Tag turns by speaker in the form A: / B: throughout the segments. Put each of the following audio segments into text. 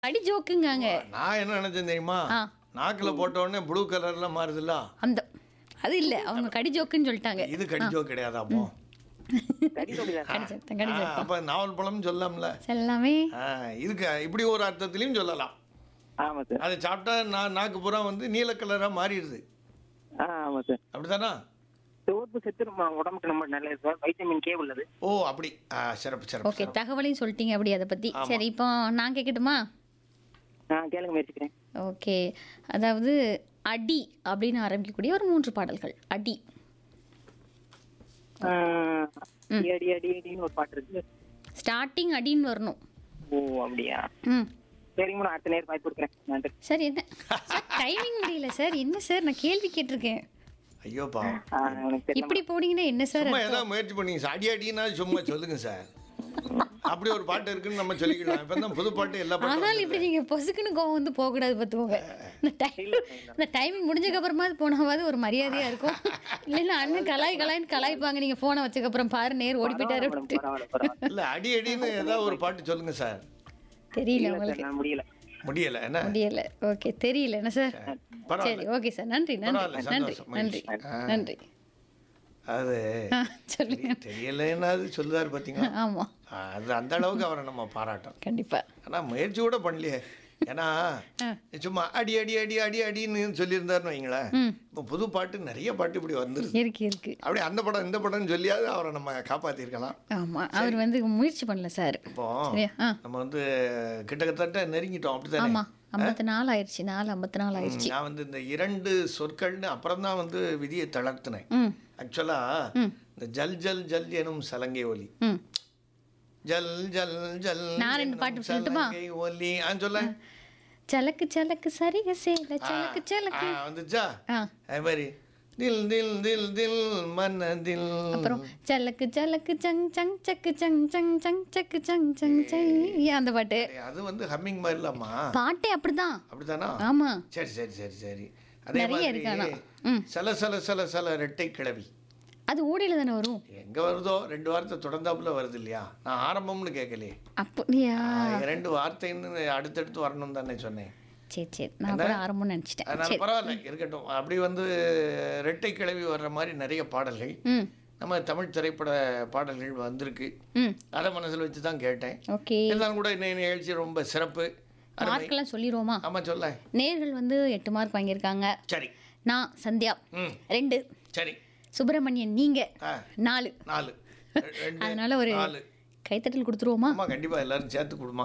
A: அடி ஜோக்குங்காங்க
B: நான் என்ன நினைச்சேன் தெரியுமா
A: ஆ.
B: நாக்குல போட்ட உடனே ப்ளூ கலர்ல மாறுதுல்ல
A: அந்த அது இல்ல அவங்க கடி ஜோக்குன்னு சொல்லிட்டாங்க
B: இது கடிச்சோ கிடையாது அப்போ
A: கடி சத்தம் கடி
B: ஆ,
A: சத்தம்
B: அப்ப நாவல் பழம் சொல்லலாம்ல
A: எல்லாமே
B: ஆ, இதுக்கு இப்படி ஒரு அர்த்தத்திலையும் சொல்லலாம்
C: ஆமா சார்
B: அதை சாப்பிட்டா நான் நாக்கு பூரா வந்து நீல கலரா மாறிடுது
C: ஆ ஆமா சார்
B: அப்படிதானா
C: சோப்பு சத்து நம்ம உடம்புக்கு ரொம்ப நல்லது சார் வைட்டமின் கே உள்ளது
B: ஓ அப்படி ஆ, சிறப்பு சிறப்பு
A: ஓகே
B: சிறப்பு.
A: தகவலையும் சொல்லிட்டீங்க அப்படி அதை பத்தி சரி இப்போ நான் கேட்கட்டுமா
C: நான் கேளுங்க முயற்சிக்கிறேன்
A: ஓகே அதாவது அடி அப்படின்னு ஆரம்பிக்கக்கூடிய ஒரு மூன்று பாடல்கள் அடி
C: ஆ, அடி அடி அடின்னு ஒரு பாட்டு இருக்கு
A: ஸ்டார்டிங் அடின்னு வரணும்
C: ஓ அப்படியா
A: ம்
C: சரிங்க மேடம் அடுத்த நேரம் வாய்ப்பு கொடுக்குறேன் நன்றி
A: சார் என்ன சார் டைமிங் முடியல சார் என்ன சார் நான் கேள்வி கேட்டிருக்கேன்
B: ஐயோ பாவம்
C: ஆ, எனக்கு தெரியல
A: இப்படி போனீங்கன்னா என்ன சார்
B: சும்மா ஏதாவது முயற்சி பண்ணீங்க சார் அடி அடினா சும்மா சொல்லுங்க சார் அப்படி ஒரு பாட்டு இருக்குன்னு நம்ம சொல்லிக்கலாம் இப்ப தான் புது பாட்டு எல்லா பாட்டும்
A: ஆனால் இப்படி நீங்க பொசுக்குன்னு கோவம் வந்து போகக்கூடாது பார்த்துக்கோங்க இந்த டைம் இந்த டைமிங் முடிஞ்சதுக்கு அப்புறமா போனாவது ஒரு மரியாதையா இருக்கும் இல்லைன்னா அண்ணன் கலாய் கலாய்னு கலாய்ப்பாங்க நீங்க போனை வச்சதுக்கப்புறம் பாரு நேர் ஓடி போயிட்டாரு
C: மேடம்
A: அப்படின்ட்டு.
C: பரவாயில்ல பரவாயில்ல
B: இல்ல அடி அடின்னு ஏதாவது ஒரு பாட்டு சொல்லுங்க சார்
A: தெரியல
C: இல்ல
A: உங்களுக்கு
C: சார் நான் முடியல
B: முடியல என்ன
A: முடியல ஓகே தெரியல என்ன சார் சரி
B: பரவாயில்ல
A: ஓகே சார் நன்றி நன்றி
B: பரவாயில்ல,
A: நன்றி
B: சந்தோஷம்,
A: நன்றி
B: மகிழ்ச்சி.
A: நன்றி
B: அது
A: ஆ, சொல்லுங்க
B: தெரியலன்னா அது சொல்லுதாரு பாத்தீங்களா
A: ஆமா
B: அது அந்த அளவுக்கு அவரை நம்ம பாராட்டோம்
A: கண்டிப்பா
B: ஆனா முயற்சி கூட பண்ணலையே ஏன்னா சும்மா அடி அடி அடி அடி அடின்னு சொல்லியிருந்தாருன்னு வைங்களேன்
A: ம்
B: இப்போ புது பாட்டு நிறைய பாட்டு இப்படி வந்துருது
A: இருக்கு இருக்கு
B: அப்படியே அந்த படம் இந்த படம்னு சொல்லியாவது அவரை நம்ம காப்பாத்திருக்கலாம்
A: ஆமா அவர் வந்து முயற்சி பண்ணல சார்
B: இப்போ
A: சரியா ஆ
B: நம்ம வந்து கிட்டத்தட்ட நெருங்கிட்டோம் அப்படித்தானே
A: ஆமா ஐம்பத்தி நாலு ஆயிடுச்சு நாலு ஐம்பத்தி நாலு ஆயிடுச்சு
B: நான் வந்து இந்த இரண்டு சொற்கள்னு அப்புறம் தான் வந்து விதியை தளர்த்தினேன்
A: ம்
B: ஆக்சுவலா
A: ம்.
B: இந்த ஜல் ஜல் ஜல் எனும் சலங்கை ஒலி
A: ம்
B: ஜல் ஜல் ஜல்
A: நான் ரெண்டு
B: எனும்
A: பாட்டு சொல்லட்டுமா?
B: சலங்கை ஒலி ஆ சொல்ல
A: சலக்கு சலக்கு சரிக சேல சலக்கு
B: ஆ,
A: சலக்கு
B: வந்துச்சா
A: ஆ
B: அது மாதிரி தில் தில் தில் தில் மனதில்
A: அப்புறம் சலக்கு சலக்கு சங் சங் சக்கு சங் சங் சங் சக்கு சங் சங் சங் ஏன் அந்த பாட்டு
B: ஏய், அது வந்து ஹம்மிங் மாதிரி இல்லாமா
A: பாட்டே அப்படிதான்
B: அப்படித்தானா
A: ஆமா
B: சரி சரி சரி சரி அதே
A: நிறைய இருக்கு ஆனா.
B: மாதிரி
A: ம்.
B: சல சல சல சல ரெட்டை கிளவி
A: அது ஊடையில தானே வரும்
B: எங்க வருதோ ரெண்டு வார்த்தை தொடர்ந்தாப்புல வருது இல்லையா நான் ஆரம்பம்னு கேட்கலையே
A: அப்படியா
B: நான் ரெண்டு வார்த்தைன்னு அடுத்தடுத்து வரணும் தானே சொன்னேன்
A: சரி சரி நான் கூட ஆரம்பம்னு நினைச்சிட்டேன்
B: அதனால
A: சரி
B: பரவாயில்ல இருக்கட்டும் அப்படி வந்து ரெட்டை கிளவி வர்ற மாதிரி நிறைய பாடல்கள்
A: ம்
B: நம்ம தமிழ் திரைப்பட பாடல்கள் வந்திருக்கு
A: ம்
B: அதை மனசில் வச்சு தான் கேட்டேன்
A: ஓகே
B: இருந்தாலும் கூட இன்னைய நிகழ்ச்சி ரொம்ப சிறப்பு அருமை
A: மார்க்கெல்லாம் சொல்லிடுவோமா
B: ஆமா சொல்ல
A: நேர்கள் வந்து எட்டு மார்க் வாங்கியிருக்காங்க
B: சரி
A: நான் சந்தியா
B: ம்
A: ரெண்டு
B: சரி
A: சுப்பிரமணியன் நீங்க
B: ஆ
A: நாலு
B: நாலு ரெ- ரெண்டு
A: அதனால ஒரு
B: நாலு
A: கைத்தட்டல் கொடுத்துருவோமா
B: ஆமா கண்டிப்பா எல்லாரும் சேர்த்து கொடுமா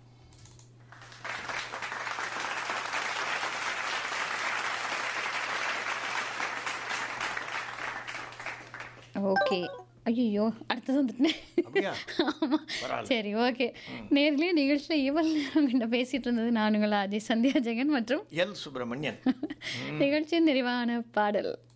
A: ஓகே ஐயோ அடுத்தது வந்துட்டேன்
B: அப்படியா
A: ஆமா
B: பரவாயில்ல
A: சரி ஓகே நேர்லயே நிகழ்ச்சியில் இவ்வளவு நேரம் கிட்ட பேசிட்டு இருந்தது நானுங்களா அஜய் சந்தியா ஜெகன் மற்றும்
B: எல் சுப்பிரமணியன்
A: நிகழ்ச்சியின் நிறைவான பாடல்